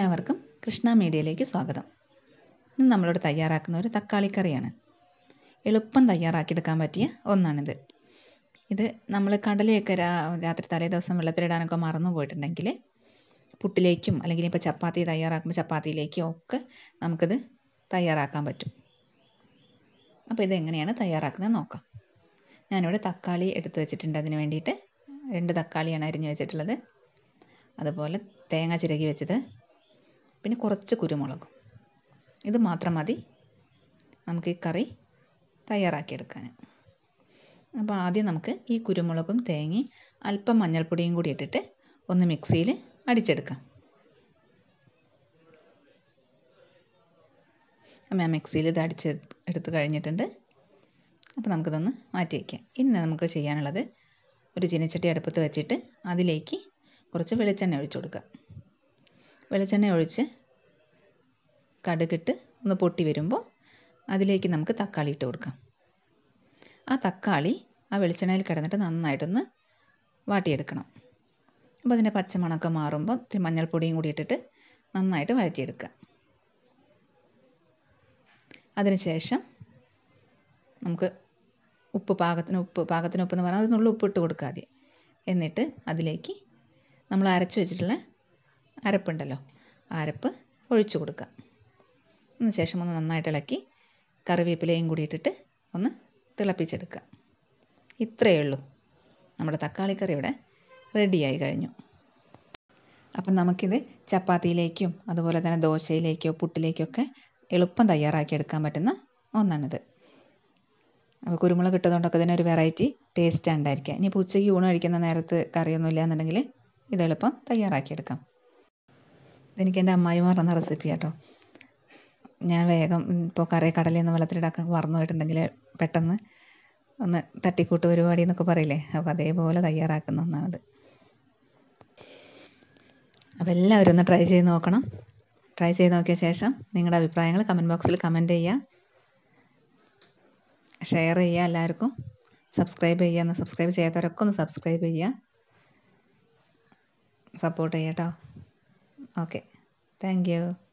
എല്ലാവർക്കും കൃഷ്ണ മീഡിയയിലേക്ക് സ്വാഗതം ഇന്ന് നമ്മളിവിടെ തയ്യാറാക്കുന്ന ഒരു തക്കാളി കറിയാണ് എളുപ്പം തയ്യാറാക്കിയെടുക്കാൻ പറ്റിയ ഒന്നാണിത് ഇത് നമ്മൾ കടലയൊക്കെ രാ രാത്രി തലേ ദിവസം വെള്ളത്തിലിടാനൊക്കെ മറന്നു പോയിട്ടുണ്ടെങ്കിൽ പുട്ടിലേക്കും അല്ലെങ്കിൽ ഇപ്പോൾ ചപ്പാത്തി തയ്യാറാക്കുമ്പോൾ ചപ്പാത്തിയിലേക്കും ഒക്കെ നമുക്കിത് തയ്യാറാക്കാൻ പറ്റും അപ്പോൾ ഇതെങ്ങനെയാണ് തയ്യാറാക്കുന്നത് നോക്കാം ഞാനിവിടെ തക്കാളി എടുത്ത് വെച്ചിട്ടുണ്ട് അതിന് വേണ്ടിയിട്ട് രണ്ട് തക്കാളിയാണ് അരിഞ്ഞ് വെച്ചിട്ടുള്ളത് അതുപോലെ തേങ്ങ ചിരകി വെച്ചത് പിന്നെ കുറച്ച് കുരുമുളകും ഇത് മാത്രം മതി നമുക്ക് ഈ കറി തയ്യാറാക്കിയെടുക്കാൻ അപ്പോൾ ആദ്യം നമുക്ക് ഈ കുരുമുളകും തേങ്ങയും അല്പം മഞ്ഞൾപ്പൊടിയും കൂടി ഇട്ടിട്ട് ഒന്ന് മിക്സിയിൽ അടിച്ചെടുക്കാം അപ്പം ഞാൻ മിക്സിയിൽ ഇത് അടിച്ച് എടുത്ത് കഴിഞ്ഞിട്ടുണ്ട് അപ്പോൾ നമുക്കിതൊന്ന് മാറ്റി വയ്ക്കാം ഇനി നമുക്ക് ചെയ്യാനുള്ളത് ഒരു ചീനച്ചട്ടി അടുപ്പത്ത് വെച്ചിട്ട് അതിലേക്ക് കുറച്ച് വെളിച്ചെണ്ണ ഒഴിച്ചു കൊടുക്കുക വെളിച്ചെണ്ണ ഒഴിച്ച് കടുകിട്ട് ഒന്ന് പൊട്ടി വരുമ്പോൾ അതിലേക്ക് നമുക്ക് തക്കാളി ഇട്ട് കൊടുക്കാം ആ തക്കാളി ആ വെളിച്ചെണ്ണയിൽ കിടന്നിട്ട് നന്നായിട്ടൊന്ന് വാട്ടിയെടുക്കണം അപ്പോൾ അതിൻ്റെ പച്ചമണമൊക്കെ മാറുമ്പോൾ ഇത്തിരി മഞ്ഞൾപ്പൊടിയും കൂടി ഇട്ടിട്ട് നന്നായിട്ട് വഴറ്റിയെടുക്കുക അതിനുശേഷം നമുക്ക് ഉപ്പ് പാകത്തിന് ഉപ്പ് പാകത്തിന് ഉപ്പ് എന്ന് പറഞ്ഞാൽ അതിനുള്ള ഉപ്പ് ഇട്ട് കൊടുക്കുക ആദ്യം എന്നിട്ട് അതിലേക്ക് നമ്മൾ അരച്ച് വെച്ചിട്ടുള്ള അരപ്പുണ്ടല്ലോ ആ അരപ്പ് ഒഴിച്ചു കൊടുക്കുക അതിന് ശേഷം ഒന്ന് നന്നായിട്ട് ഇളക്കി കറിവേപ്പിലയും കൂടി ഇട്ടിട്ട് ഒന്ന് തിളപ്പിച്ചെടുക്കുക ഇത്രയേ ഉള്ളൂ നമ്മുടെ തക്കാളി കറി ഇവിടെ റെഡിയായി കഴിഞ്ഞു അപ്പം നമുക്കിത് ചപ്പാത്തിയിലേക്കും അതുപോലെ തന്നെ ദോശയിലേക്കോ പുട്ടിലേക്കൊക്കെ എളുപ്പം തയ്യാറാക്കിയെടുക്കാൻ പറ്റുന്ന ഒന്നാണിത് അപ്പോൾ കുരുമുളക് ഇട്ടതുകൊണ്ടൊക്കെ ഇതിനൊരു വെറൈറ്റി ടേസ്റ്റ് ഉണ്ടായിരിക്കുക ഇനിയിപ്പോൾ ഉച്ചയ്ക്ക് ഊണ് കഴിക്കുന്ന നേരത്ത് കറിയൊന്നും ഇല്ല എന്നുണ്ടെങ്കിൽ ഇത് എളുപ്പം തയ്യാറാക്കിയെടുക്കാം ഇതെനിക്ക് എൻ്റെ അമ്മായിമാർ തന്ന റെസിപ്പി കേട്ടോ ഞാൻ വേഗം ഇപ്പോൾ കറി കടലയൊന്നും വെള്ളത്തിലിടാക്കാൻ മറന്നു പോയിട്ടുണ്ടെങ്കിൽ പെട്ടെന്ന് ഒന്ന് തട്ടിക്കൂട്ട് പരിപാടി എന്നൊക്കെ പറയില്ലേ അപ്പോൾ അതേപോലെ തയ്യാറാക്കുന്ന ഒന്നാണിത് അപ്പോൾ എല്ലാവരും ഒന്ന് ട്രൈ ചെയ്ത് നോക്കണം ട്രൈ ചെയ്ത് നോക്കിയ ശേഷം നിങ്ങളുടെ അഭിപ്രായങ്ങൾ കമൻറ്റ് ബോക്സിൽ കമൻറ്റ് ചെയ്യുക ഷെയർ ചെയ്യുക എല്ലാവർക്കും സബ്സ്ക്രൈബ് ചെയ്യുക സബ്സ്ക്രൈബ് ചെയ്യാത്തവരൊക്കെ ഒന്ന് സബ്സ്ക്രൈബ് ചെയ്യുക സപ്പോർട്ട് ചെയ്യാം കേട്ടോ ഓക്കെ താങ്ക് യു